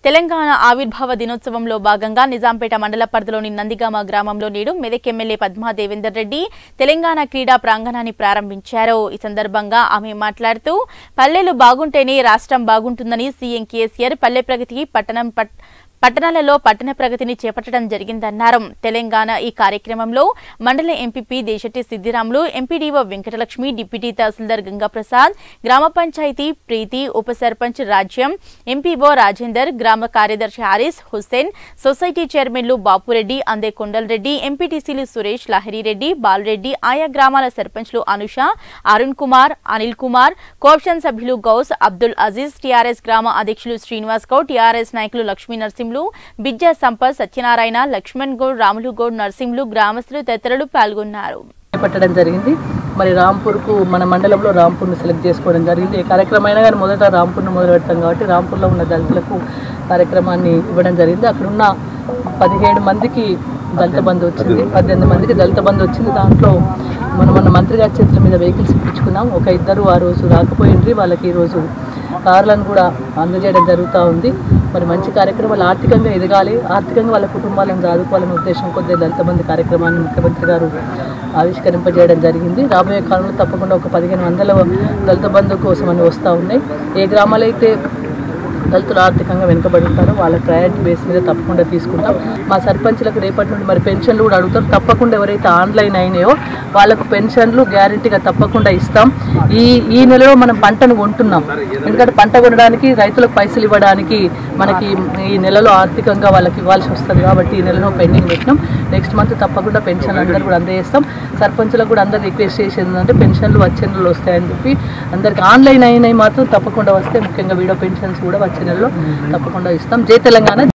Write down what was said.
తెలంగాణ ఆవిర్భావ దినోత్సవంలో భాగంగా నిజాంపేట మండల పరిధిలోని నందిగామ గ్రామంలో నేడు మెదక్ ఎమ్మెల్యే పద్మా దేవేందర్ రెడ్డి తెలంగాణ క్రీడా ప్రాంగణాన్ని ప్రారంభించారు ఈ సందర్భంగా ఆమె మాట్లాడుతూ పల్లెలు బాగుంటేనే రాష్ట్రం బాగుంటుందని సీఎం కేసీఆర్ పల్లె ప్రగతికి పట్టణం పట్- పట్టణాలలో పట్టణ ప్రగతిని చేపట్టడం జరిగిందన్నారు తెలంగాణ ఈ కార్యక్రమంలో మండల MPP Desetti Siddiramulu MPDO Venkatalakshmi deputy tahsildar Gangaprasad gram panchayat ప్రీతి ఉప సర్పంచ్ రాజ్యం ఎంపీఓ రాజేందర్ గ్రామ కార్యదర్శి హారిస్ హుస్సేన్ సొసైటీ చైర్మన్లు బాపురెడ్డి అందే కొండలరెడ్డి ఎంపీటీసీలు సురేష్ లహరిరెడ్డి బాలరెడ్డి ఆయా గ్రామాల సర్పంచ్లు అనుష అరుణ్ కుమార్ అనిల్ కుమార్ కోఆప్షన్ సభ్యులు గౌస్ అబ్దుల్ అజీజ్ టీఆర్ఎస్ గ్రామ అధ్యక్షులు శ్రీనివాస్ గౌడ్ టీఆర్ఎస్ నాయకులు లక్ష్మీ నరసింహులు బిజ్జా సంపత్ సత్యనారాయణ లక్ష్మణ్ గౌడ్ రాములు గౌడ్ నరసింహులు గ్రామస్తులు తదితరులు పాల్గొన్నారు చేపట్టడం జరిగింది మరి రాంపూర్కు మన మండలంలో రాంపూర్ను సెలెక్ట్ చేసుకోవడం జరిగింది ఏ కార్యక్రమం అయినా కానీ మొదట రాంపూర్ను మొదలు పెడతాం కాబట్టి రాంపూర్లో ఉన్న దళితులకు కార్యక్రమాన్ని ఇవ్వడం జరిగింది అక్కడ ఉన్న పదిహేడు మందికి దళిత బంధు వచ్చింది పద్దెనిమిది మందికి దళిత బంధు వచ్చింది దాంట్లో మనం మన మంత్రి గారి చేతుల మీద వెహికల్స్ ఇప్పించుకున్నాం ఒక ఇద్దరు ఆ రోజు రాకపోయిండ్రి వాళ్ళకి ఈరోజు కార్లను కూడా అందజేయడం జరుగుతూ ఉంది మరి మంచి కార్యక్రమాలు ఆర్థికంగా ఎదగాలి ఆర్థికంగా వాళ్ళ కుటుంబాలను చదువుకోవాలనే ఉద్దేశం కొద్దిగా దళిత బంధు కార్యక్రమాన్ని ముఖ్యమంత్రి గారు ఆవిష్కరింపజేయడం జరిగింది రాబోయే కాలంలో తప్పకుండా ఒక పదిహేను వందల దళిత బంధు కోసం అని వస్తూ ఉన్నాయి ఏ గ్రామాలైతే దళితులు ఆర్థికంగా వెనుకబడి ఉంటారో వాళ్ళ ప్రయారిటీ బేస్ మీద తప్పకుండా తీసుకుంటాం మా సర్పంచ్లకు రేపటి నుండి మరి పెన్షన్లు కూడా అడుగుతారు తప్పకుండా ఎవరైతే ఆన్లైన్ అయినాయో వాళ్ళకు పెన్షన్లు గ్యారంటీగా తప్పకుండా ఇస్తాం ఈ ఈ నెలలో మనం పంటను కొంటున్నాం ఎందుకంటే పంట కొనడానికి రైతులకు పైసలు ఇవ్వడానికి మనకి ఈ నెలలో ఆర్థికంగా వాళ్ళకి ఇవ్వాల్సి వస్తుంది కాబట్టి ఈ నెలలో పెండింగ్ పెట్టినాం నెక్స్ట్ మంత్ తప్పకుండా పెన్షన్ అందరూ కూడా అందజేస్తాం సర్పంచులకు కూడా అందరు రిక్వెస్ట్ చేసేది ఏంటంటే పెన్షన్లు వచ్చే నెలలో వస్తాయని చెప్పి అందరికి ఆన్లైన్ అయినవి మాత్రం తప్పకుండా వస్తే ముఖ్యంగా వీడియో పెన్షన్స్ కూడా వచ్చే నెలలో తప్పకుండా ఇస్తాం జై తెలంగాణ